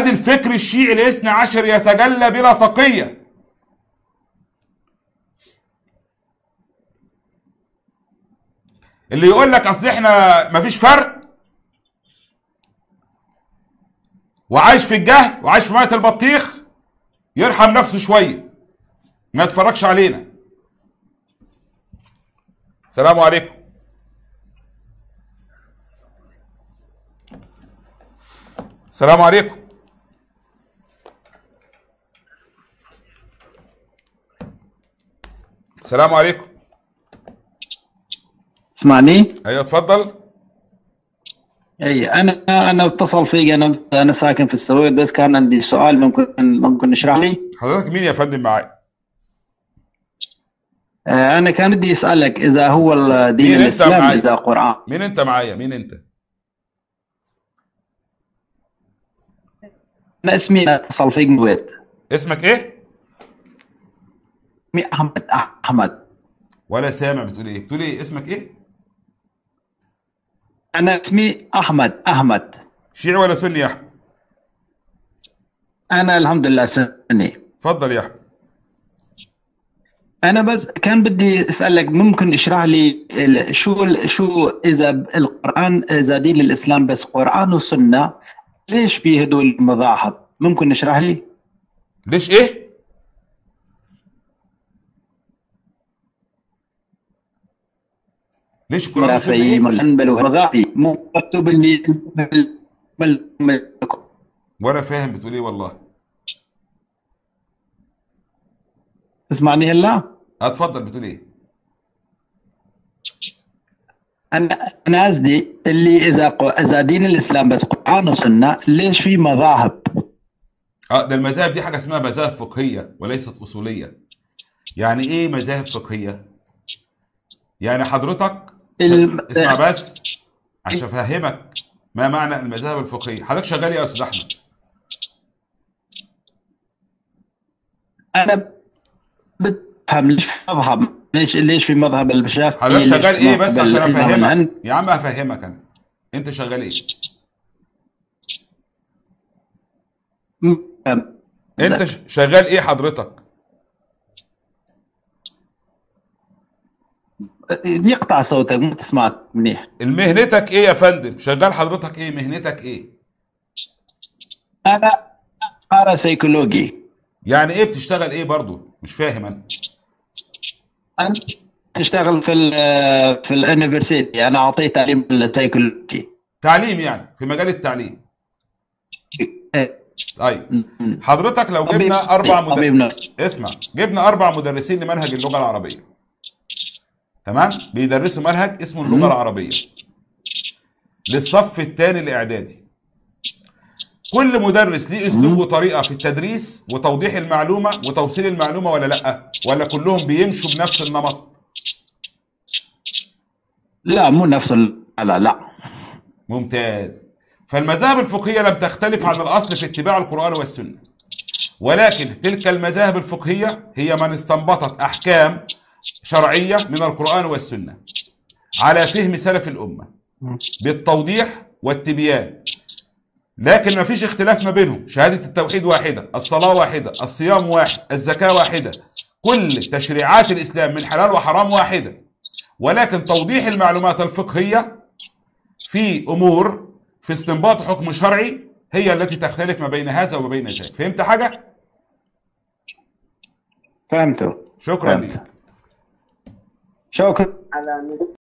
ادي الفكر الشيعي الاثني عشر يتجلى بلا تقيه اللي يقول لك اصل احنا مفيش فرق وعايش في الجهل وعايش في ميه البطيخ يرحم نفسه شويه ما يتفرجش علينا السلام عليكم السلام عليكم السلام عليكم تسمعني؟ ايوه اتفضل اي انا انا اتصل فيك انا انا ساكن في السويد بس كان عندي سؤال ممكن ممكن نشرح لي؟ حضرتك مين يا فندم معايا آه، انا كان بدي اسالك اذا هو دين مين أنت الاسلام معي؟ اذا قران مين انت معايا مين انت انا اسمي اتصل فيك من الكويت اسمك ايه اسمي احمد احمد ولا سامع بتقول ايه بتقول ايه اسمك ايه انا اسمي احمد احمد شيعي ولا سني يا احمد انا الحمد لله سني اتفضل يا احمد انا بس كان بدي اسالك ممكن اشرح لي ال- شو ال- شو اذا القران اذا دين الاسلام بس قران وسنه ليش في هدول المذاهب ممكن نشرح لي ليش ايه ليش القرآن والسنة في ايه الحنبل ومذاهب مو مكتوب اني ولا فاهم بتقول ايه والله تسمعني هلا اتفضل بتقول ايه انا انا قصدي اللي اذا ق- اذا دين الاسلام بس قران وسنه ليش في مذاهب اه ده المذاهب دي حاجه اسمها مذاهب فقهيه وليست اصوليه يعني ايه مذاهب فقهيه يعني حضرتك الم- اسمع بس عشان افهمك ما معنى المذاهب الفقهيه حضرتك شغال ايه يا استاذ احمد انا بفهم ليش في مذهب ليش ليش في مذهب الشافعي حضرتك ليش شغال في ايه بس مذهب عشان الإمام افهمك الهند؟ يا عم افهمك انا انت شغال ايه م- انت ش- شغال ايه حضرتك يقطع صوتك ما تسمعك منيح مهنتك ايه يا فندم شغال حضرتك ايه مهنتك ايه انا قارئ سيكولوجي يعني ايه بتشتغل ايه برضو مش فاهم انا انا تشتغل في ال في اليونيفرسيتي انا اعطيه تعليم السيكولوجي تعليم يعني في مجال التعليم إيه. طيب م- حضرتك لو طبيب جبنا اربع طبيب مدر... نفسي اسمع جبنا اربع مدرسين لمنهج اللغه العربيه تمام بيدرسوا منهج اسمه اللغه مم. العربيه للصف الثاني الاعدادي كل مدرس ليه اسلوب مم. وطريقه في التدريس وتوضيح المعلومه وتوصيل المعلومه ولا لا ولا كلهم بيمشوا بنفس النمط لا مو نفس ال... لا لا ممتاز فالمذاهب الفقهية لم تختلف عن الأصل في اتباع القرآن والسنة ولكن تلك المذاهب الفقهية هي من استنبطت أحكام شرعية من القرآن والسنة على فهم سلف الأمة بالتوضيح والتبيان لكن ما فيش اختلاف ما بينهم شهادة التوحيد واحدة الصلاة واحدة الصيام واحد الزكاة واحدة كل تشريعات الإسلام من حلال وحرام واحدة ولكن توضيح المعلومات الفقهية في امور في استنباط حكم شرعي هي التي تختلف ما بين هذا وما بين ذاك فهمت حاجه فهمته شكرا فهمت لك شكرا